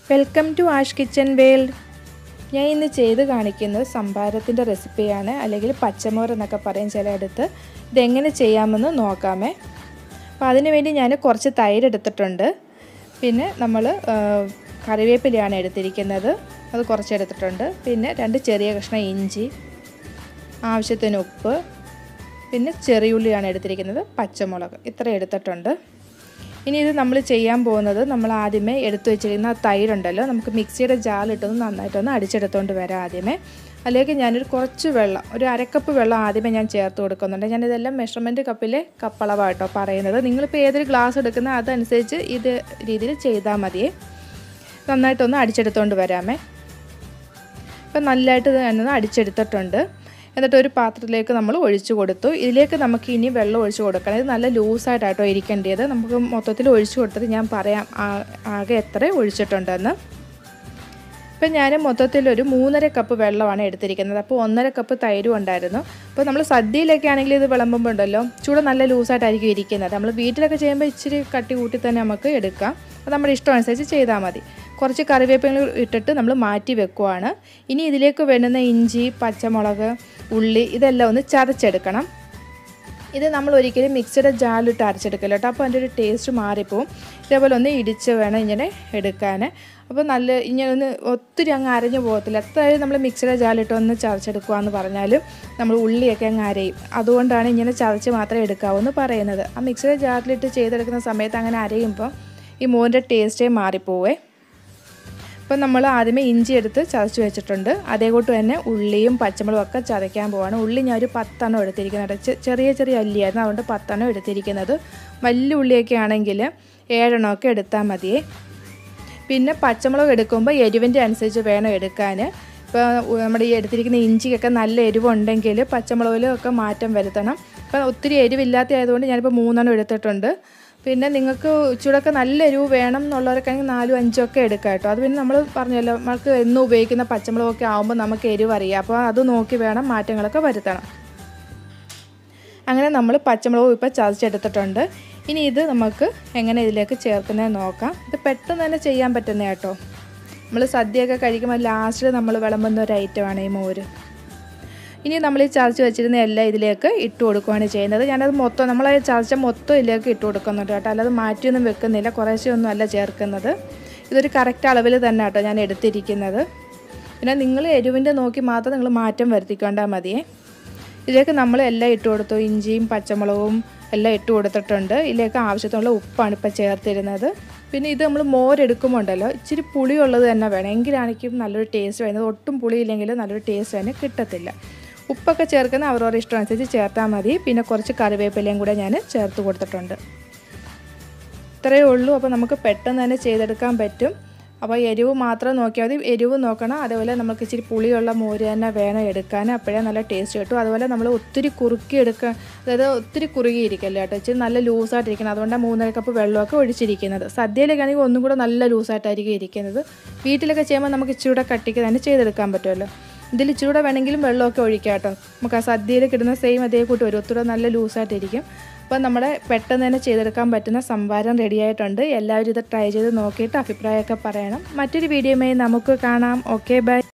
welcome to Ash kitchen world ഞാൻ ഇന്ന് ചെയ്ത് കാണിക്കുന്നത് സംഭാരത്തിൻ്റെ റെസിപ്പിയാണ് അല്ലെങ്കിൽ പച്ചമോർ എന്നൊക്കെ പറയും ചിലയിടത്ത് ഇതെങ്ങനെ ചെയ്യാമെന്ന് നോക്കാമേ അപ്പോൾ അതിന് വേണ്ടി ഞാൻ കുറച്ച് തൈര് എടുത്തിട്ടുണ്ട് പിന്നെ നമ്മൾ കറിവേപ്പിലയാണ് എടുത്തിരിക്കുന്നത് അത് കുറച്ച് എടുത്തിട്ടുണ്ട് പിന്നെ രണ്ട് ചെറിയ കഷ്ണം ഇഞ്ചി ആവശ്യത്തിന് ഉപ്പ് പിന്നെ ചെറിയുള്ളിയാണ് എടുത്തിരിക്കുന്നത് പച്ചമുളക് ഇത്ര എടുത്തിട്ടുണ്ട് ഇനി ഇത് നമ്മൾ ചെയ്യാൻ പോകുന്നത് നമ്മൾ ആദ്യമേ എടുത്തു വെച്ചിരിക്കുന്ന ആ തൈരുണ്ടല്ലോ നമുക്ക് മിക്സിയുടെ ജാലിട്ടൊന്ന് നന്നായിട്ടൊന്ന് അടിച്ചെടുത്തുകൊണ്ട് വരാം ആദ്യമേ അല്ലെങ്കിൽ ഞാനൊരു കുറച്ച് വെള്ളം ഒരു അരക്കപ്പ് വെള്ളം ആദ്യമേ ഞാൻ ചേർത്ത് കൊടുക്കുന്നുണ്ട് ഞാനിതെല്ലാം മെഷർമെൻറ്റ് കപ്പിലെ കപ്പളവാട്ടോ പറയുന്നത് നിങ്ങളിപ്പോൾ ഏതൊരു ഗ്ലാസ് എടുക്കുന്ന അതനുസരിച്ച് ഇത് രീതിയിൽ ചെയ്താൽ മതിയേ നന്നായിട്ടൊന്ന് അടിച്ചെടുത്തുകൊണ്ട് വരാമേ ഇപ്പം നല്ലതായിട്ട് തന്നെ അടിച്ചെടുത്തിട്ടുണ്ട് എന്നിട്ട് ഒരു പാത്രത്തിലേക്ക് നമ്മൾ ഒഴിച്ചു കൊടുത്തു ഇതിലേക്ക് നമുക്ക് ഇനി വെള്ളം ഒഴിച്ചു കൊടുക്കണം ഇത് നല്ല ലൂസായിട്ടാട്ടോ ഇരിക്കേണ്ടത് നമുക്ക് മൊത്തത്തിൽ ഒഴിച്ചു കൊടുത്തിട്ട് ഞാൻ പറയാം ആകെ എത്ര ഒഴിച്ചിട്ടുണ്ടെന്ന് ഇപ്പം ഞാൻ മൊത്തത്തിൽ ഒരു മൂന്നര കപ്പ് വെള്ളമാണ് എടുത്തിരിക്കുന്നത് അപ്പോൾ ഒന്നര കപ്പ് തൈരും ഉണ്ടായിരുന്നു അപ്പോൾ നമ്മൾ സദ്യയിലൊക്കെ ആണെങ്കിൽ ഇത് വിളമ്പുമ്പോൾ ഉണ്ടല്ലോ ചൂട് നല്ല ലൂസായിട്ടായിരിക്കും ഇരിക്കുന്നത് നമ്മൾ വീട്ടിലൊക്കെ ചെയ്യുമ്പോൾ ഇച്ചിരി കട്ടി കൂട്ടി തന്നെ നമുക്ക് എടുക്കാം അത് നമ്മുടെ ഇഷ്ടം അനുസരിച്ച് ചെയ്താൽ മതി കുറച്ച് കറിവേപ്പില ഇട്ടിട്ട് നമ്മൾ മാറ്റി വെക്കുവാണ് ഇനി ഇതിലേക്ക് വേണ്ടുന്ന ഇഞ്ചി പച്ചമുളക് ഉള്ളി ഇതെല്ലാം ഒന്ന് ചതച്ചെടുക്കണം ഇത് നമ്മൾ ഒരിക്കലും മിക്സിയുടെ ജാലിട്ട് അരച്ചെടുക്കില്ല കേട്ടോ അപ്പോൾ അതിൻ്റെ ഒരു ടേസ്റ്റ് മാറിപ്പോവും ഇതേപോലെ ഒന്ന് ഇടിച്ച് വേണം ഇങ്ങനെ എടുക്കാൻ അപ്പോൾ നല്ല ഇങ്ങനെ ഒന്ന് ഒത്തിരി അങ്ങ് അരഞ്ഞു പോകത്തില്ല എത്രയായാലും നമ്മൾ മിക്സിയുടെ ജാലിട്ട് ഒന്ന് ചതച്ചെടുക്കുക എന്ന് പറഞ്ഞാലും നമ്മൾ ഉള്ളിയൊക്കെ അങ്ങ് അരയും അതുകൊണ്ടാണ് ഇങ്ങനെ ചതച്ച് മാത്രമേ എടുക്കാവൂ എന്ന് പറയുന്നത് ആ മിക്സിയുടെ ജാറിലിട്ട് ചെയ്തെടുക്കുന്ന സമയത്ത് അങ്ങനെ അരയുമ്പോൾ ഈ മോൻ്റെ ടേസ്റ്റേ മാറിപ്പോവേ അപ്പം നമ്മൾ ആദ്യമേ ഇഞ്ചി എടുത്ത് ചതച്ച് വെച്ചിട്ടുണ്ട് അതേ കൂട്ട് തന്നെ ഉള്ളിയും പച്ചമുളകും ഒക്കെ ചതയ്ക്കാൻ പോവാണ് ഉള്ളി ഞാൻ ഒരു പത്തെണ്ണം എടുത്തിരിക്കുന്നുണ്ട് ചെറിയ ചെറിയ അല്ലിയായിരുന്നു അതുകൊണ്ട് പത്തെണ്ണം എടുത്തിരിക്കുന്നത് വലിയ ഉള്ളിയൊക്കെ ആണെങ്കിൽ ഏഴെണ്ണമൊക്കെ എടുത്താൽ മതിയേ പിന്നെ പച്ചമുളക് എടുക്കുമ്പോൾ എരിവിൻ്റെ അനുസരിച്ച് വേണം എടുക്കാൻ ഇപ്പോൾ നമ്മുടെ ഈ എടുത്തിരിക്കുന്ന ഇഞ്ചിക്കൊക്കെ നല്ല എരിവുണ്ടെങ്കിൽ പച്ചമുളകിലൊക്കെ മാറ്റം വരുത്തണം ഇപ്പം ഒത്തിരി എരിവില്ലാത്ത ആയതുകൊണ്ട് ഞാനിപ്പോൾ മൂന്നെണ്ണം എടുത്തിട്ടുണ്ട് പിന്നെ നിങ്ങൾക്ക് ഇച്ചിരൂടെയൊക്കെ നല്ല എരിവ് വേണം എന്നുള്ളവർക്കാണെങ്കിൽ നാലും അഞ്ചും ഒക്കെ എടുക്കാം കേട്ടോ അത് പിന്നെ നമ്മൾ പറഞ്ഞല്ലോ നമുക്ക് എന്നും ഉപയോഗിക്കുന്ന പച്ചമുളകൊക്കെ ആകുമ്പോൾ നമുക്ക് എരിവ് അറിയാം അപ്പോൾ അത് നോക്കി വേണം മാറ്റങ്ങളൊക്കെ വരുത്തണം അങ്ങനെ നമ്മൾ പച്ചമുളകും ഇപ്പോൾ ചതച്ചെടുത്തിട്ടുണ്ട് ഇനി ഇത് നമുക്ക് എങ്ങനെ ഇതിലേക്ക് ചേർക്കുന്നത് നോക്കാം ഇത് പെട്ടെന്ന് തന്നെ ചെയ്യാൻ പറ്റുന്ന കേട്ടോ നമ്മൾ സദ്യയൊക്കെ കഴിക്കുമ്പോൾ ലാസ്റ്റിൽ നമ്മൾ വിളമ്പുന്ന ഒരു ഐറ്റമാണ് ഈ മോര് ഇനി നമ്മൾ ഈ ചതച്ച് വെച്ചിരുന്ന എല്ലാം ഇതിലേക്ക് ഇട്ട് കൊടുക്കുകയാണ് ചെയ്യുന്നത് ഞാനത് മൊത്തം നമ്മൾ ചതച്ച മൊത്തം ഇതിലേക്ക് ഇട്ട് കൊടുക്കുന്നുണ്ട് കേട്ടോ അല്ലാതെ മാറ്റിയൊന്നും വെക്കുന്നില്ല കുറേശ്ശെ ഒന്നും അല്ല ചേർക്കുന്നത് ഇതൊരു കറക്റ്റ് അളവിൽ തന്നെ കേട്ടോ ഞാൻ എടുത്തിരിക്കുന്നത് പിന്നെ നിങ്ങൾ എരിവിൻ്റെ നോക്കി മാത്രം നിങ്ങൾ മാറ്റം വരുത്തിക്കൊണ്ടാൽ മതിയേ ഇതിലേക്ക് നമ്മൾ എല്ലാം ഇട്ട് കൊടുത്തു ഇഞ്ചിയും പച്ചമുളകും എല്ലാം ഇട്ട് കൊടുത്തിട്ടുണ്ട് ഇതിലേക്ക് ആവശ്യത്തിനുള്ള ഉപ്പാണ് ഇപ്പോൾ ചേർത്തിരുന്നത് പിന്നെ ഇത് നമ്മൾ മോരെടുക്കുമ്പോൾ ഉണ്ടല്ലോ ഇച്ചിരി പുളിയുള്ളത് തന്നെ വേണം എങ്കിലാണെങ്കിലും നല്ലൊരു ടേസ്റ്റ് വരുന്നത് ഒട്ടും പുളിയില്ലെങ്കിൽ നല്ലൊരു ടേസ്റ്റ് തന്നെ കിട്ടത്തില്ല ഉപ്പൊക്കെ ചേർക്കുന്ന അവരവരുടെ ഇഷ്ടം അനുസരിച്ച് ചേർത്താൽ മതി പിന്നെ കുറച്ച് കറിവേപ്പിലയും കൂടെ ഞാൻ ചേർത്ത് കൊടുത്തിട്ടുണ്ട് ഇത്രയേ ഉള്ളൂ അപ്പോൾ നമുക്ക് പെട്ടെന്ന് തന്നെ ചെയ്തെടുക്കാൻ പറ്റും അപ്പോൾ എരിവ് മാത്രം നോക്കിയാൽ മതി എരിവ് നോക്കണം അതേപോലെ നമുക്ക് ഇച്ചിരി പുളിയുള്ള മോര് തന്നെ വേണം എടുക്കാൻ അപ്പോഴേ നല്ല ടേസ്റ്റ് കിട്ടും അതുപോലെ നമ്മൾ ഒത്തിരി കുറുക്കി എടുക്കുക അതായത് ഒത്തിരി കുറുകിയിരിക്കല്ലേ കേട്ടോ ഇച്ചിരി നല്ല ലൂസായിട്ടിരിക്കണം അതുകൊണ്ടാണ് മൂന്നര കപ്പ് വെള്ളമൊക്കെ ഒഴിച്ചിരിക്കുന്നത് സദ്യയിലൊക്കെ ആണെങ്കിൽ ഒന്നും കൂടെ നല്ല ലൂസായിട്ടായിരിക്കും ഇരിക്കുന്നത് വീട്ടിലൊക്കെ ചെയ്യുമ്പോൾ നമുക്ക് ഇച്ചിരി കൂടെ കട്ടിക്ക് തന്നെ ചെയ്തെടുക്കാൻ പറ്റുമല്ലോ ഇതിൽ ഇച്ചിരൂടെ വേണമെങ്കിലും വെള്ളമൊക്കെ ഒഴിക്കാം കേട്ടോ നമുക്ക് ആ സദ്യയിൽ കിട്ടുന്ന സെയിം അതേ കൂട്ട് വരും ഒത്തിരി നല്ല ലൂസായിട്ടിരിക്കും അപ്പോൾ നമ്മുടെ പെട്ടെന്ന് തന്നെ ചെയ്തെടുക്കാൻ പറ്റുന്ന സംഭാരം റെഡി ആയിട്ടുണ്ട് എല്ലാവരും ഇത് ട്രൈ ചെയ്ത് നോക്കിയിട്ട് അഭിപ്രായമൊക്കെ പറയണം മറ്റൊരു വീഡിയോയുമായി നമുക്ക് കാണാം ഓക്കെ ബൈ